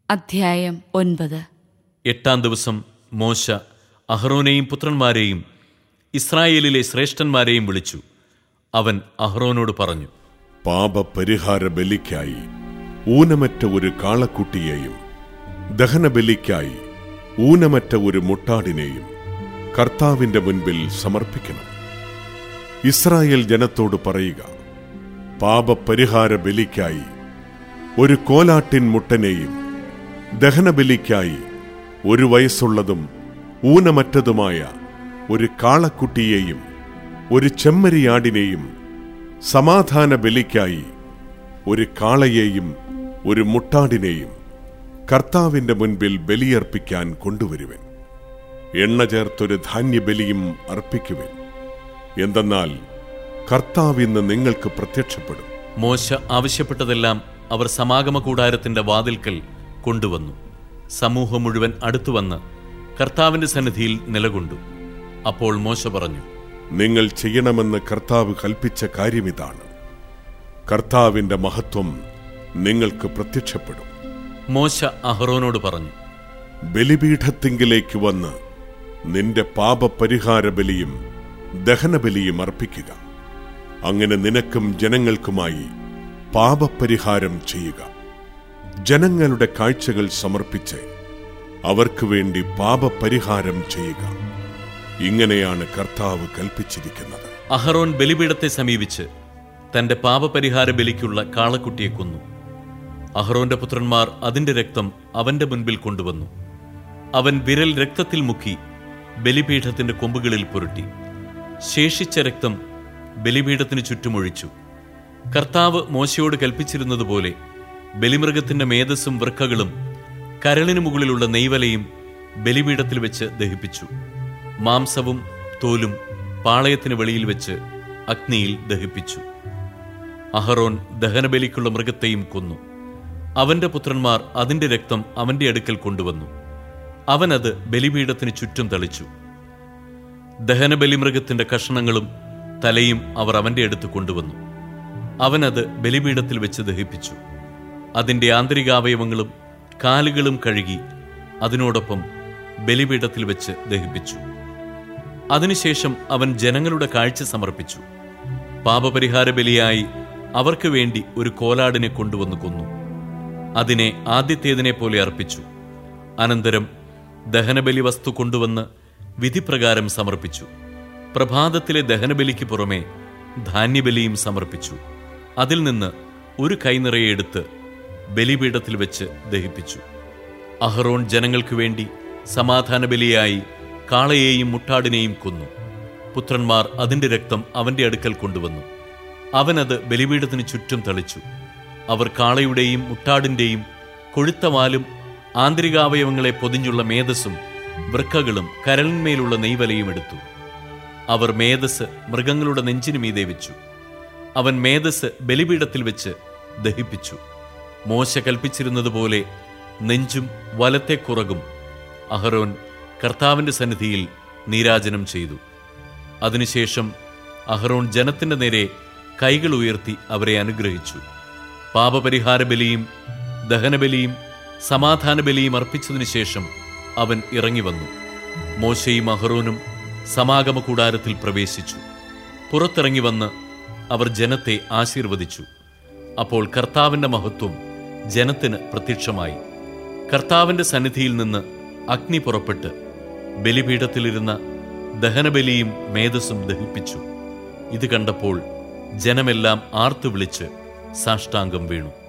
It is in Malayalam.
അധ്യായം ഒൻപത് എട്ടാം ദിവസം മോശ അഹ്റോനെയും പുത്രന്മാരെയും ഇസ്രായേലിലെ ശ്രേഷ്ഠന്മാരെയും വിളിച്ചു അവൻ അഹ്റോനോട് പറഞ്ഞു പാപപരിഹാര ബലിക്കായി ഊനമറ്റ ഒരു കാളക്കുട്ടിയെയും ദഹനബലിക്കായി ഊനമറ്റ ഒരു മുട്ടാടിനെയും കർത്താവിന്റെ മുൻപിൽ സമർപ്പിക്കണം ഇസ്രായേൽ ജനത്തോട് പറയുക പാപപരിഹാര ബലിക്കായി ഒരു കോലാട്ടിൻ മുട്ടനെയും ദഹനബലിക്കായി ഒരു വയസ്സുള്ളതും ഊനമറ്റതുമായ ഒരു കാളക്കുട്ടിയെയും ഒരു ചെമ്മരിയാടിനെയും സമാധാന ബലിക്കായി ഒരു കാളയെയും ഒരു മുട്ടാടിനെയും കർത്താവിന്റെ മുൻപിൽ ബലിയർപ്പിക്കാൻ കൊണ്ടുവരുവൻ എണ്ണ ചേർത്തൊരു ധാന്യബലിയും അർപ്പിക്കുവൻ എന്തെന്നാൽ കർത്താവ് ഇന്ന് നിങ്ങൾക്ക് പ്രത്യക്ഷപ്പെടും മോശ ആവശ്യപ്പെട്ടതെല്ലാം അവർ സമാഗമ കൂടാരത്തിന്റെ വാതിൽക്കൽ കൊണ്ടുവന്നു സമൂഹം മുഴുവൻ അടുത്തുവന്ന് കർത്താവിന്റെ സന്നിധിയിൽ നിലകൊണ്ടു അപ്പോൾ മോശ പറഞ്ഞു നിങ്ങൾ ചെയ്യണമെന്ന് കർത്താവ് കൽപ്പിച്ച കാര്യമിതാണ് കർത്താവിന്റെ മഹത്വം നിങ്ങൾക്ക് പ്രത്യക്ഷപ്പെടും മോശ അഹ്റോനോട് പറഞ്ഞു ബലിപീഠത്തിങ്കിലേക്ക് വന്ന് നിന്റെ പാപപരിഹാര ബലിയും ദഹനബലിയും അർപ്പിക്കുക അങ്ങനെ നിനക്കും ജനങ്ങൾക്കുമായി പാപപരിഹാരം ചെയ്യുക ജനങ്ങളുടെ കാഴ്ചകൾ സമർപ്പിച്ച് അവർക്ക് വേണ്ടി പാപപരിഹാരം ചെയ്യുക ഇങ്ങനെയാണ് കർത്താവ് കൽപ്പിച്ചിരിക്കുന്നത് അഹറോൻ ബലിപീഠത്തെ സമീപിച്ച് തന്റെ പാപപരിഹാര ബലിക്കുള്ള കാളക്കുട്ടിയെ കൊന്നു അഹറോന്റെ പുത്രന്മാർ അതിന്റെ രക്തം അവന്റെ മുൻപിൽ കൊണ്ടുവന്നു അവൻ വിരൽ രക്തത്തിൽ മുക്കി ബലിപീഠത്തിന്റെ കൊമ്പുകളിൽ പുരട്ടി ശേഷിച്ച രക്തം ബലിപീഠത്തിന് ചുറ്റുമൊഴിച്ചു കർത്താവ് മോശയോട് കൽപ്പിച്ചിരുന്നതുപോലെ ബലിമൃഗത്തിന്റെ മേധസ്സും വൃക്കകളും കരളിനു മുകളിലുള്ള നെയ്വലയും ബലിപീഠത്തിൽ വെച്ച് ദഹിപ്പിച്ചു മാംസവും തോലും പാളയത്തിന് വെളിയിൽ വെച്ച് അഗ്നിയിൽ ദഹിപ്പിച്ചു അഹറോൻ ദഹനബലിക്കുള്ള മൃഗത്തെയും കൊന്നു അവന്റെ പുത്രന്മാർ അതിന്റെ രക്തം അവന്റെ അടുക്കൽ കൊണ്ടുവന്നു അവനത് ബലിപീഠത്തിന് ചുറ്റും തളിച്ചു ദഹനബലി മൃഗത്തിന്റെ കഷണങ്ങളും തലയും അവർ അവന്റെ അടുത്ത് കൊണ്ടുവന്നു അവനത് ബലിപീഠത്തിൽ വെച്ച് ദഹിപ്പിച്ചു അതിന്റെ ആന്തരികാവയവങ്ങളും കാലുകളും കഴുകി അതിനോടൊപ്പം ബലിപീഠത്തിൽ വെച്ച് ദഹിപ്പിച്ചു അതിനുശേഷം അവൻ ജനങ്ങളുടെ കാഴ്ച സമർപ്പിച്ചു പാപപരിഹാര ബലിയായി അവർക്ക് വേണ്ടി ഒരു കോലാടിനെ കൊണ്ടുവന്ന് കൊന്നു അതിനെ ആദ്യത്തേതിനെ പോലെ അർപ്പിച്ചു അനന്തരം ദഹനബലി വസ്തു കൊണ്ടുവന്ന് വിധിപ്രകാരം സമർപ്പിച്ചു പ്രഭാതത്തിലെ ദഹനബലിക്ക് പുറമെ ധാന്യബലിയും സമർപ്പിച്ചു അതിൽ നിന്ന് ഒരു കൈനിറയെ എടുത്ത് ബലിപീഠത്തിൽ വെച്ച് ദഹിപ്പിച്ചു അഹറോൻ ജനങ്ങൾക്കു വേണ്ടി സമാധാന ബലിയായി കാളയെയും മുട്ടാടിനെയും കൊന്നു പുത്രന്മാർ അതിന്റെ രക്തം അവന്റെ അടുക്കൽ കൊണ്ടുവന്നു അവനത് ബലിപീഠത്തിന് ചുറ്റും തളിച്ചു അവർ കാളയുടെയും മുട്ടാടിന്റെയും കൊഴുത്തവാലും ആന്തരികാവയവങ്ങളെ പൊതിഞ്ഞുള്ള മേധസ്സും വൃക്കകളും കരളിന്മേലുള്ള നെയ്വലയും എടുത്തു അവർ മേധസ് മൃഗങ്ങളുടെ നെഞ്ചിനു മീതെ വെച്ചു അവൻ മേധസ് ബലിപീഠത്തിൽ വെച്ച് ദഹിപ്പിച്ചു മോശ കൽപ്പിച്ചിരുന്നതുപോലെ നെഞ്ചും വലത്തെ കുറകും അഹരോൻ കർത്താവിന്റെ സന്നിധിയിൽ നീരാജനം ചെയ്തു അതിനുശേഷം അഹ്റോൺ ജനത്തിന്റെ നേരെ കൈകൾ ഉയർത്തി അവരെ അനുഗ്രഹിച്ചു പാപപരിഹാര ബലിയും ദഹനബലിയും സമാധാന ബലിയും അർപ്പിച്ചതിനു ശേഷം അവൻ ഇറങ്ങി വന്നു മോശയും അഹ്റോനും സമാഗമ കൂടാരത്തിൽ പ്രവേശിച്ചു പുറത്തിറങ്ങി വന്ന് അവർ ജനത്തെ ആശീർവദിച്ചു അപ്പോൾ കർത്താവിന്റെ മഹത്വം ജനത്തിന് പ്രത്യക്ഷമായി കർത്താവിന്റെ സന്നിധിയിൽ നിന്ന് അഗ്നി പുറപ്പെട്ട് ബലിപീഠത്തിലിരുന്ന ദഹനബലിയും മേധസ്സും ദഹിപ്പിച്ചു ഇത് കണ്ടപ്പോൾ ജനമെല്ലാം ആർത്തു വിളിച്ച് സാഷ്ടാംഗം വീണു